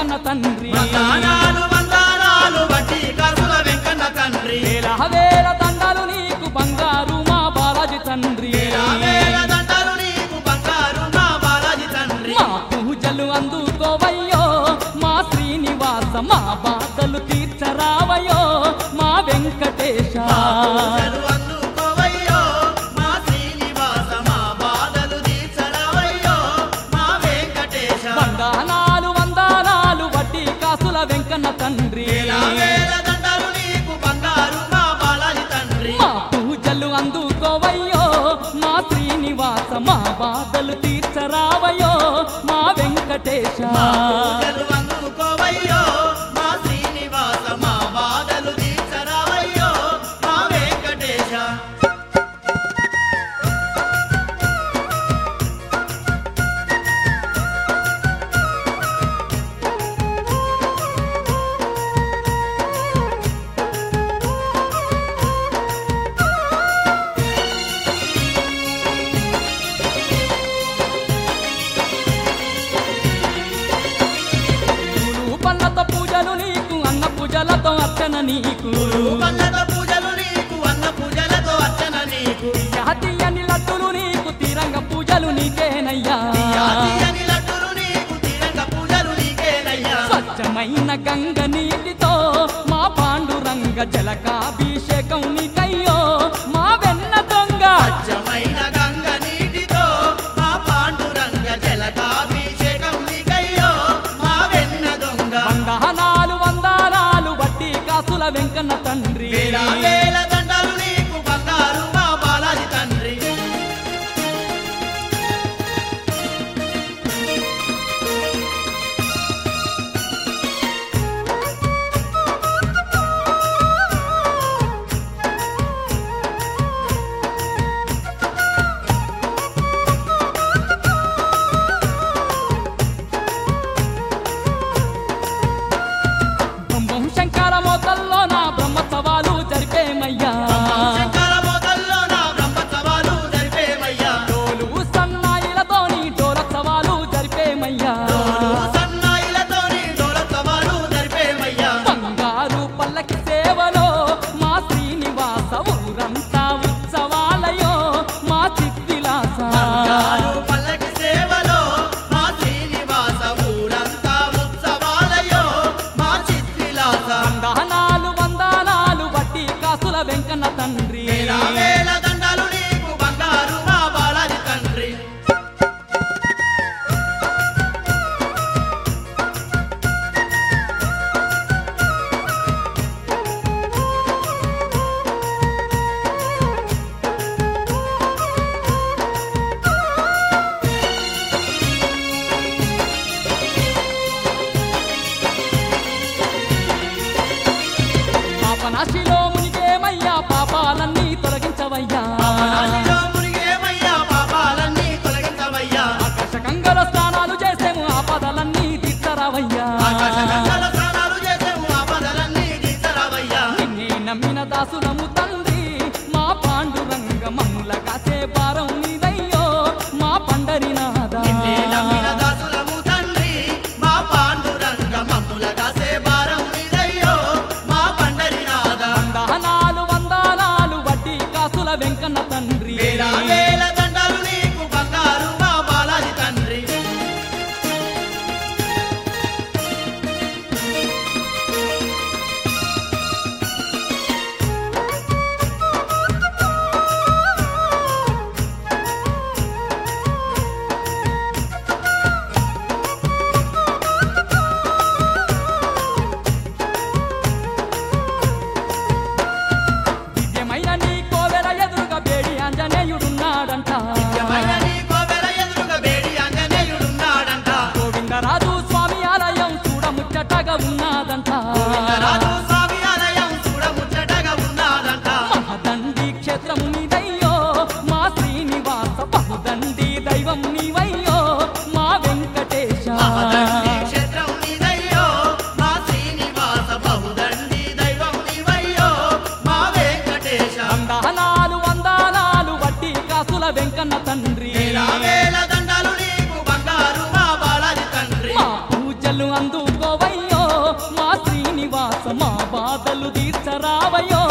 వెంకన్న తండ్రి వందనాలు వందనాలు వడ్డీ కాసుల వెంకన్న తండ్రి వేల వేల దండాలు నీకు బంగారు మా బాలాజీ తండ్రి వేల దండలు నీకు బంగారు మా బాలాజీ తండ్రి మా పూజలు అందుకోవయ్యో మా శ్రీనివాస మా బాధలు తీర్చరావయ్యో మా వెంకటేశ పూజలు అందుకోవయ్యో మా శ్రీనివాస మా బాధలు తీర్చరావయ్యో మా వెంకటేశ వందనాలు వందనాలు వడ్డీ కాసుల వెంకన్న తండ్రి వేల వేల దండలు నీకు బంగారు మా బాలాజీ తండ్రి మా పూజలు అందుకోవయ్యో మా శ్రీనివాస మా బాధలు తీర్చరావయ్యో మా వెంకటేశ మా పూజలు అందుకోవయ్యో మా శ్రీనివాస మా బాధలు తీర్చరావయ్యో మా వెంకటేశ పూలు పళ్ళతో పూజలు నీకు అన్న పూజలతో అర్చన నీకు పల్లెతో పూజలు నీకు అన్న పూజలతో అర్చన నీకు తీయని లడ్డులు నీకు తీరంగ పూజలు నీకేనయ్యా యాతియని లడ్డులు నీకు తిరంగ పూజలు నీకేనయ్యా స్వచ్ఛమైన గంగ నీటితో మా పాండురంగ జలకాభిషేకం నీకయ్యో మా వెన్న దొంగ స్వచ్ఛమైన గంగ నీటితో మా పాండురంగ జలకాభిషేకం నీకయ్యో మా వెన్న దొంగ వందనాలు వందనాలు వడ్డీ కాసుల వెంకన్న తండ్రి వేల వేల దండలు నీకు బంగారు మా బాలాజీ తండ్రి బొంబం శంకర మోతల్లో నా బ్రహ్మోత్సవాలు జరిపేమయ్యా శంకర మోతల్లో నా బ్రహ్మోత్సవాలు జరిపేమయ్యా డోలు సన్నాయిలతోని డోలత్సవాలు జరిపేమయ్యా సన్నాయిలతోని డోలత్సవాలు జరిపేమయ్యా బంగారు పల్లకి సేవలో మా శ్రీనివాస ఊరంతా ఉత్సవాలయో మా చిత్తిలాస బంగారు పల్లకి సేవలో మా శ్రీనివాస ఊరంతా ఉత్సవాలయో మా చిత్తిలాస వందనాలు వందనాలు వడ్డీ కాసుల వెంకన్న తండ్రి వేల వేల దండలు నీకు బంగారు మా బాలాజీ తండ్రి పాపనాశిలో మునిగేమయ్యా పాపాలన్నీ తొలగించవయ్యా నాశిలో మునిగేమయ్యా పాపాలన్నీ తొలగించవయ్యా ఆకాశగంగలో స్నానాలు చేసేము ఆపదలన్నీ తీర్చరావయ్యా ఆకాశగంగల స్నానాలు చేసేము ఆపదలన్నీ తీర్చరావయ్యా నిన్నే నమ్మిన దాసులము తండ్రి మా పాండురంగ మమ్ముల కాసే భారం నీదయ్యో మా పండరినాథ నిన్నే నమ్మిన దాసులము తండ్రి మా పాండురంగ మమ్ములగా సేబారం నీదయ్యో మా పండరినాథ వందనాలు వందనాలు వడ్డీ కాసుల వెంకన్న తండ్రి వేల వేల దండలు నీకు బంగారు మా బాలాజీ తండ్రి అందుకోవయ్యో మా శ్రీనివాస మా బాధలు తీర్చరావయ్యో